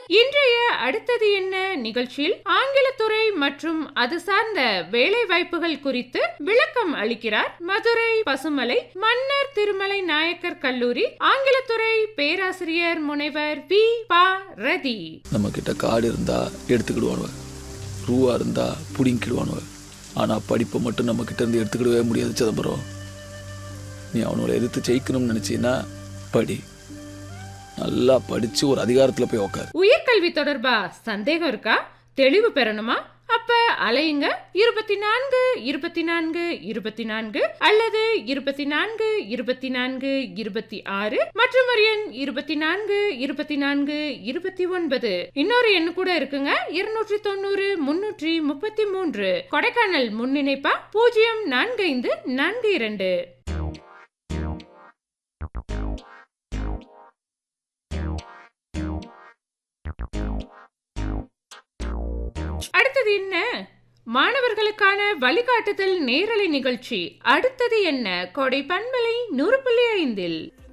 இன்றைய அடுத்தது என்ன நிகழ்ச்சியில் ஆங்கிலத்துறை மற்றும் அது சார்ந்த வேலை வாய்ப்புகள் குறித்து விளக்கம் அளிக்கிறார் மதுரை பசுமலை மன்னர் திருமலை நாயக்கர் கல்லூரி ஆங்கிலத்துறை பேராசிரியர் முனைவர் வி பா ரதி நம்ம கிட்ட காடு இருந்தா எடுத்துக்கிடுவானுவ ரூவா இருந்தா புடிங்கிடுவானுவ ஆனா படிப்பை மட்டும் நம்ம கிட்ட இருந்து எடுத்துக்கிடவே முடியாது சிதம்பரம் நீ அவனோட எதிர்த்து ஜெயிக்கணும்னு நினைச்சீன்னா படி நல்லா படிச்சு ஒரு அதிகாரத்துல போய் உக்காரு உயர்கல்வி தொடர்பா சந்தேகம் இருக்கா தெளிவு பெறணுமா அப்ப அலையுங்க இருபத்தி நான்கு இருபத்தி நான்கு இருபத்தி நான்கு அல்லது இருபத்தி நான்கு இருபத்தி நான்கு இருபத்தி ஆறு மற்றும் ஒரு எண் இருபத்தி நான்கு இருபத்தி நான்கு இருபத்தி ஒன்பது இன்னொரு எண்ணு கூட இருக்குங்க இருநூற்றி தொண்ணூறு முன்னூற்றி முப்பத்தி மூன்று கொடைக்கானல் முன்னிணைப்பா பூஜ்ஜியம் நான்கு ஐந்து நான்கு இரண்டு அடுத்தது என்ன மாணவர்களுக்கான வழிகாட்டுதல் நேரலை நிகழ்ச்சி அடுத்தது என்ன கொடை பண்பலை நூறு புள்ளி ஐந்தில்